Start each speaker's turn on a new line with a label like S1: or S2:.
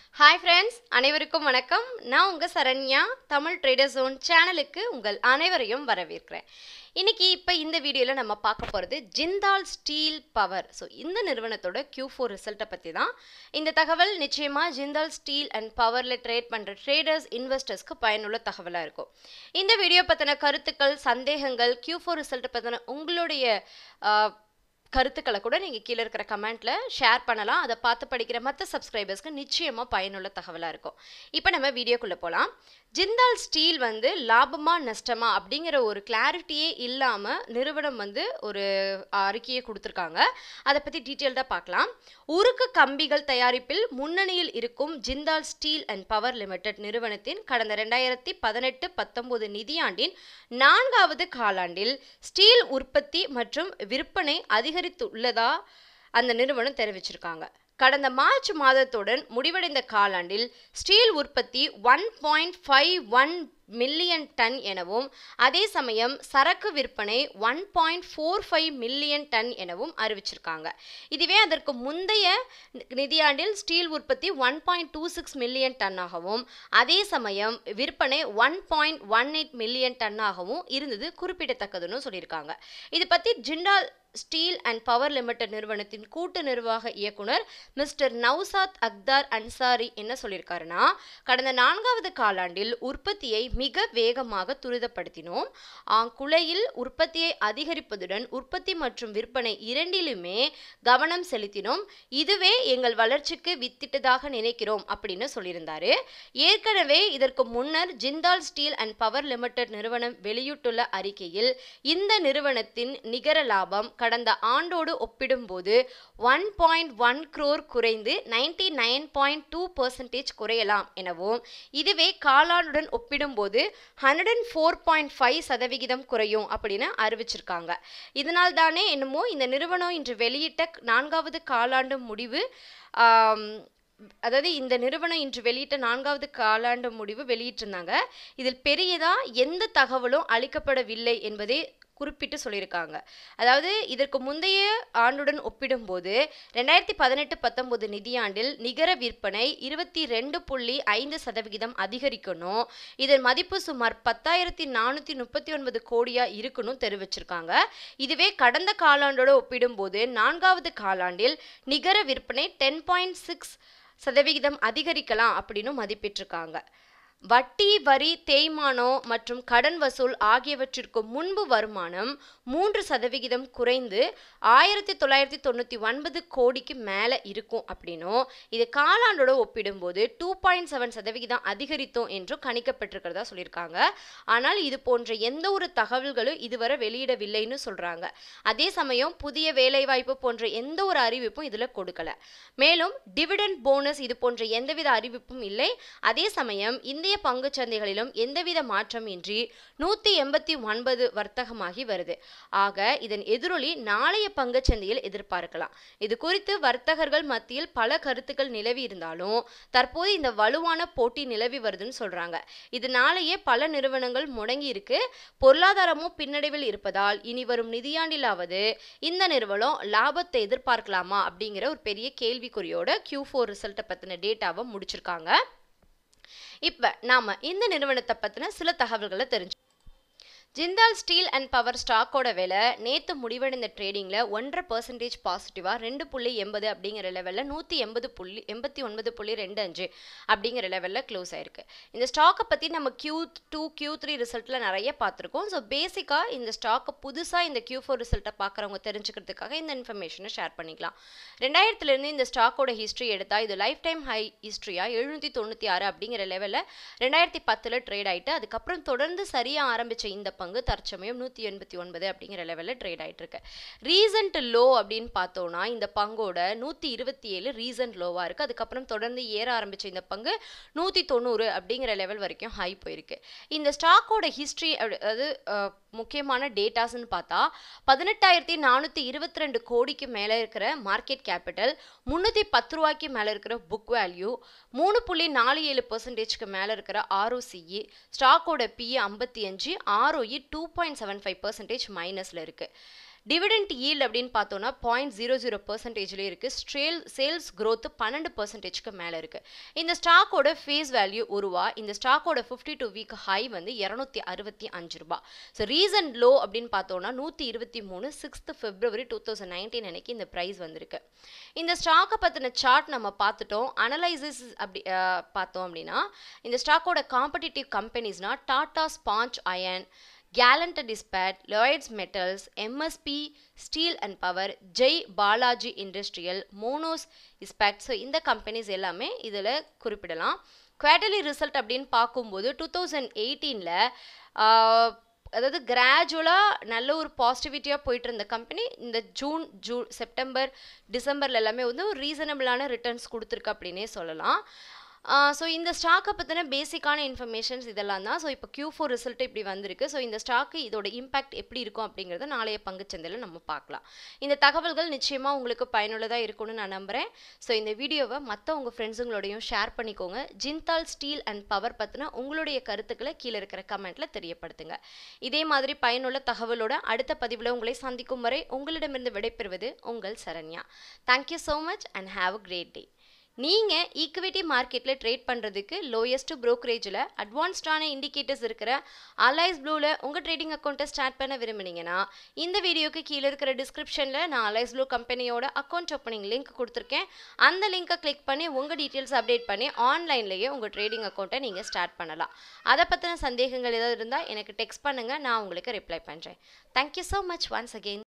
S1: hi friends அனைவருக்கும் வணக்கம் நான் உங்கள் சரண்யா தமிழ் ட்ரேடர் ஜோன் சேனலுக்கு உங்கள் அனைவரையும் வரவேற்கிறேன் இன்னைக்கு இப்போ இந்த வீடியோவில் நம்ம பார்க்க போகிறது ஜிந்தால் ஸ்டீல் பவர் ஸோ இந்த நிறுவனத்தோட Q4 ஃபோர் ரிசல்ட்டை பற்றி தான் இந்த தகவல் நிச்சயமாக ஜிந்தால் ஸ்டீல் அண்ட் பவரில் ட்ரேட் பண்ணுற ட்ரேடர்ஸ் இன்வெஸ்டர்ஸ்க்கு பயனுள்ள தகவலாக இருக்கும் இந்த வீடியோ பற்றின கருத்துக்கள் சந்தேகங்கள் Q4 ஃபோர் ரிசல்ட்டை பற்றின உங்களுடைய ஆஹ், கருத்துக்களை கூட நீங்கள் கீழே இருக்கிற கமெண்ட்டில் ஷேர் பண்ணலாம் அதை பார்த்து படிக்கிற மற்ற சப்ஸ்கிரைபர்ஸ்க்கு நிச்சயமாக பயனுள்ள தகவலாக இருக்கும் இப்போ நம்ம வீடியோக்குள்ளே போகலாம் ஜிந்தால் ஸ்டீல் வந்து லாபமா நஷ்டமா அப்படிங்கிற ஒரு கிளாரிட்டியே இல்லாமல் நிறுவனம் வந்து ஒரு அறிக்கையை கொடுத்துருக்காங்க அதை பற்றி டீட்டெயில்டாக பார்க்கலாம் உருக்கு கம்பிகள் தயாரிப்பில் முன்னணியில் இருக்கும் Jindal steel and power limited நிறுவனத்தின் கடந்த ரெண்டாயிரத்தி பதினெட்டு பத்தொன்பது நிதியாண்டின் நான்காவது காலாண்டில் ஸ்டீல் உற்பத்தி மற்றும் விற்பனை அதிகரித்துள்ளதா அந்த நிறுவனம் தெரிவிச்சிருக்காங்க கடந்த மார்ச் மாதத்துடன் முடிவடைந்த காலாண்டில் ஸ்டீல் உற்பத்தி one point five one million ton எனவும் அதே சமயம் சரக்கு விற்பனை one point four five million ton எனவும் அறிவிச்சிருக்காங்க இதுவே அதற்கு முந்தைய நிதியாண்டில் ஸ்டீல் உற்பத்தி one point two six million டன்னாகவும் அதே சமயம் விற்பனை one point one eight million டன்னாகவும் இருந்தது குறிப்பிடத்தக்கதுன்னு சொல்லியிருக்காங்க இது பற்றி Jindal steel and power limited நிறுவனத்தின் கூட்டு நிர்வாக இயக்குனர் மிஸ்டர் நௌசாத் அக்தார் அன்சாரி என்ன சொல்லியிருக்காருன்னா கடந்த நான்காவது காலாண்டில் உற்பத்தியை மிக வேகமாக துரிதப்படுத்தினோம் ஆ, குலையில் உற்பத்தியை அதிகரிப்பதுடன் உற்பத்தி மற்றும் விற்பனை இரண்டிலுமே கவனம் செலுத்தினோம் இதுவே எங்கள் வளர்ச்சிக்கு வித்திட்டதாக நினைக்கிறோம் அப்படின்னு சொல்லியிருந்தாரு ஏற்கனவே இதற்கு முன்னர் Jindal steel and power limited நிறுவனம் வெளியிட்டுள்ள அறிக்கையில் இந்த நிறுவனத்தின் நிகர லாபம் கடந்த ஆண்டோடு ஒப்பிடும்போது ஒன் பாயிண்ட் ஒன் குரோர் குறைந்து ninety nine point two percentage குறையலாம் எனவும் இதுவே காலாண்டுடன் ஒப்பிடும்போது hundred and four point five சதவிகிதம் குறையும் அப்படின்னு அறிவிச்சிருக்காங்க இதனால் தானே என்னமோ இந்த நிறுவனம் இன்று வெளியிட்ட நான்காவது காலாண்டு முடிவு ஆம், அதாவது இந்த நிறுவனம் இன்று வெளியிட்ட நான்காவது காலாண்டு முடிவு வெளியிட்டிருந்தாங்க இதில் பெரியதா எந்த தகவலும் அளிக்கப்படவில்லை என்பதை குறிப்பிட்டு சொல்லியிருக்காங்க அதாவது இதற்கு முந்தைய ஆண்டுடன் ஒப்பிடும்போது ரெண்டாயிரத்தி பதினெட்டு பத்தொன்பது நிதியாண்டில் நிகர விற்பனை இருபத்தி ரெண்டு புள்ளி ஐந்து சதவிகிதம் அதிகரிக்கணும் இதன் மதிப்பு சுமார் பத்தாயிரத்தி நானூற்றி முப்பத்தி ஒன்பது கோடியா இருக்கணும் தெரிவிச்சிருக்காங்க இதுவே கடந்த காலாண்டோட ஒப்பிடும்போது நான்காவது காலாண்டில் நிகர விற்பனை டென் பாயிண்ட் சிக்ஸ் சதவிகிதம் அதிகரிக்கலாம் அப்படின்னு மதிப்பிட்டிருக்காங்க வட்டி வரி தேய்மானம் மற்றும் கடன் வசூல் ஆகியவற்றிற்கு முன்பு வருமானம் மூன்று சதவிகிதம் குறைந்து ஆயிரத்தி தொள்ளாயிரத்தி தொண்ணூற்றி ஒன்பது கோடிக்கு மேலே இருக்கும் அப்படின்னும் இது காலாண்டோட ஒப்பிடும்போது டூ பாயிண்ட் செவன் சதவிகிதம் அதிகரித்தோம் என்றும் கணிக்கப்பட்டிருக்கிறதா சொல்லியிருக்காங்க ஆனால் இது போன்ற எந்த ஒரு தகவல்களும் இதுவரை வெளியிடவில்லைன்னு சொல்கிறாங்க அதே சமயம் புதிய வேலைவாய்ப்பு போன்ற எந்த ஒரு அறிவிப்பும் இதில் கொடுக்கல மேலும் டிவிடெண்ட் போனஸ் இது போன்ற எந்தவித அறிவிப்பும் இல்லை அதே சமயம் இந்திய பங்குச் சந்தைகளிலும் எந்தவித மாற்றமின்றி நூற்றி எண்பத்தி ஒன்பது வர்த்தகமாகி வருது ஆக இதன் எதிரொலி நாளைய பங்குச் சந்தையில் எதிர்பார்க்கலாம் இது குறித்து வர்த்தகர்கள் மத்தியில் பல கருத்துக்கள் நிலவி இருந்தாலும் தற்போது இந்த வலுவான போட்டி நிலவி வருதுன்னு சொல்றாங்க இதனாலேயே பல நிறுவனங்கள் முடங்கி இருக்கு பொருளாதாரமும் பின்னடைவில் இருப்பதால் இனி வரும் நிதியாண்டிலாவது இந்த நிறுவனம் லாபத்தை எதிர்பார்க்கலாமா அப்படிங்கிற ஒரு பெரிய கேள்விக்குறியோட Q4 ஃபோர் ரிசல்ட்டை பற்றின டேட்டாவை முடிச்சிருக்காங்க இப்போ நாம இந்த நிறுவனத்தை பற்றின சில தகவல்களை தெரிஞ்சு ஜிந்தால் ஸ்டீல் அண்ட் பவர் ஸ்டாக்கோட விலை நேற்று முடிவடைந்த ட்ரேடிங்கில் ஒன்றரை பர்சன்டேஜ் பாசிட்டிவாக ரெண்டு புள்ளி எண்பது அப்படிங்கிற லெவலில் நூற்றி எண்பது புள்ளி எண்பத்தி ஒன்பது புள்ளி ரெண்டு அஞ்சு அப்படிங்கிற லெவலில் க்ளோஸ் ஆயிருக்கு இந்த ஸ்டாக்கை பற்றி நம்ம கியூ டூ கியூ த்ரீ ரிசல்ட்டில் நிறைய பார்த்துருக்கோம் ஸோ பேசிக்காக இந்த ஸ்டாக்கை புதுசாக இந்த கியூ ஃபோர் ரிசல்ட்டை பார்க்குறவங்க தெரிஞ்சுக்கிறதுக்காக இந்த இன்ஃபர்மேஷனை ஷேர் பண்ணிக்கலாம் ரெண்டாயிரத்துலேருந்து இந்த ஸ்டாக்கோட ஹிஸ்ட்ரி எடுத்தால் இது லைஃப் டைம் ஹை ஹிஸ்ட்ரியாக எழுநூற்றி தொண்ணூற்றி ஆறு அப்படிங்கிற லெவலில் ரெண்டாயிரத்தி பத்தில் ட்ரேட் ஆயிட்டு அதுக்கப்புறம் தொடர்ந்து சரியாக ஆரம்பித்த இந்த பங்கு தற்சமயம் நூற்றி எண்பத்தி ஒன்பது அப்படிங்கிற லெவலில் ட்ரேட் ஆயிட்டு இருக்கு ரீசன்ட் லோ அப்படின்னு பார்த்தோம்னா இந்த பங்கோட நூற்றி இருபத்தி ஏழு ரீசன்ட் லோவாக இருக்குது அதுக்கப்புறம் தொடர்ந்து ஏற ஆரம்பிச்ச இந்த பங்கு நூற்றி தொண்ணூறு அப்படிங்கிற லெவல் வரைக்கும் ஹை போயிருக்கு இந்த ஸ்டாக்கோட ஹிஸ்ட்ரி அதாவது அஹ், முக்கியமான டேட்டாஸ்ன்னு பார்த்தா பதினெட்டாயிரத்தி நானூற்றி இருபத்தி ரெண்டு கோடிக்கு மேலே இருக்கிற மார்க்கெட் கேபிட்டல் முந்நூற்றி பத்து ரூபாய்க்கு மேலே இருக்கிற புக் வேல்யூ மூணு புள்ளி நாலு ஏழு பர்சன்டேஜ்க்கு மேலே இருக்கிற ஆர்ஓசிஇ ஸ்டாக்கோட பிஇ ஐம்பத்தி அஞ்சு ROE two point seven five percentage மைனஸில் இருக்குது டிவிடெண்ட் yield அப்படின்னு பார்த்தோன்னா பாயிண்ட் ஜீரோ ஜீரோ பர்சன்டேஜ்லேயே இருக்குது ஸ்ட்ரேல் சேல்ஸ் growth பன்னெண்டு பர்சன்டேஜ்க்கு மேலே இருக்குது இந்த ஸ்டாக்கோட ஃபேஸ் வேல்யூ ஒரு ரூபா இந்த ஸ்டாக்கோட ஃபிஃப்டி டூ வீக் ஹை வந்து இரநூத்தி அறுபத்தி அஞ்சு ரூபா ஸோ ரீசன்ட் லோ அப்படின்னு பார்த்தோன்னா நூற்றி இருபத்தி மூணு sixth February two thousand nineteen அன்னைக்கு இந்த ப்ரைஸ் வந்திருக்கு இந்த ஸ்டாக்கை பற்றின சார்ட் நம்ம பார்த்துட்டோம் அனலைசிஸ் அப்படி அஹ், பார்த்தோம் அப்படின்னா இந்த ஸ்டாக்கோட காம்படிட்டிவ் கம்பெனிஸ்னா Tata sponge iron Gallantt Ispat Lloyds metals MSP steel and power Jai Balaji industrial Monnet Ispat so இந்த கம்பெனிஸ் எல்லாமே இதில் குறிப்பிடலாம் குவார்டர்லி ரிசல்ட் அப்படின்னு பார்க்கும்போது டூ தௌசண்ட் எயிட்டீனில் அதாவது கிராஜுவலாக நல்ல ஒரு பாசிட்டிவிட்டியாக போயிட்டு இருந்த கம்பெனி இந்த ஜூன் ஜூ செப்டம்பர் டிசம்பர்ல எல்லாமே வந்து ஒரு ரீசனபிளான ரிட்டர்ன்ஸ் கொடுத்துருக்கு அப்படின்னே சொல்லலாம் ஸோ இந்த ஸ்டாக்கை பற்றின பேசிக்கான இன்ஃபர்மேஷன்ஸ் இதெல்லாம் தான் ஸோ இப்போ Q4 ஃபோர் ரிசல்ட் இப்படி வந்திருக்கு ஸோ இந்த ஸ்டாக்கு இதோட இம்பாக்ட் எப்படி இருக்கும் அப்படிங்கிறத நாளைய பங்குச்சந்தையில் நம்ம பார்க்கலாம் இந்த தகவல்கள் நிச்சயமாக உங்களுக்கு பயனுள்ளதாக இருக்கும்னு நான் நம்புகிறேன் ஸோ இந்த வீடியோவை மற்ற உங்கள் ஃப்ரெண்ட்ஸுங்களோடையும் ஷேர் பண்ணிக்கோங்க ஜிந்தால் ஸ்டீல் அண்ட் பவர் பற்றின உங்களுடைய கருத்துக்களை கீழே இருக்கிற கமெண்ட்டில் தெரியப்படுத்துங்க இதே மாதிரி பயனுள்ள தகவலோட அடுத்த பதிவில் உங்களை சந்திக்கும் வரை உங்களிடமிருந்து விடைபெறுவது உங்கள் Saranya thank you so much and have a great day நீங்கள் ஈக்விட்டி மார்க்கெட்டில் ட்ரேட் பண்ணுறதுக்கு லோயஸ்ட் ப்ரோக்கரேஜில் அட்வான்ஸ்டான இண்டிகேட்டர்ஸ் இருக்கிற அலைஸ் ப்ளூவில் உங்கள் ட்ரேடிங் அக்கௌண்ட்டை ஸ்டார்ட் பண்ண விரும்புனீங்கன்னா இந்த வீடியோக்கு கீழே இருக்கிற டிஸ்கிரிப்ஷனில் நான் அலைஸ் ப்ளூ கம்பெனியோட அக்கௌண்ட் ஓப்பனிங் லிங்க் கொடுத்துருக்கேன் அந்த லிங்கை கிளிக் பண்ணி உங்கள் டீட்டெயில்ஸ் அப்டேட் பண்ணி ஆன்லைன்லேயே உங்கள் ட்ரேடிங் அக்கௌண்ட்டை நீங்கள் ஸ்டார்ட் பண்ணலாம் அதை பற்றின சந்தேகங்கள் ஏதாவது இருந்தால் எனக்கு டெக்ஸ்ட் பண்ணுங்கள் நான் உங்களுக்கு ரிப்ளை பண்ணுறேன் thank you so much once again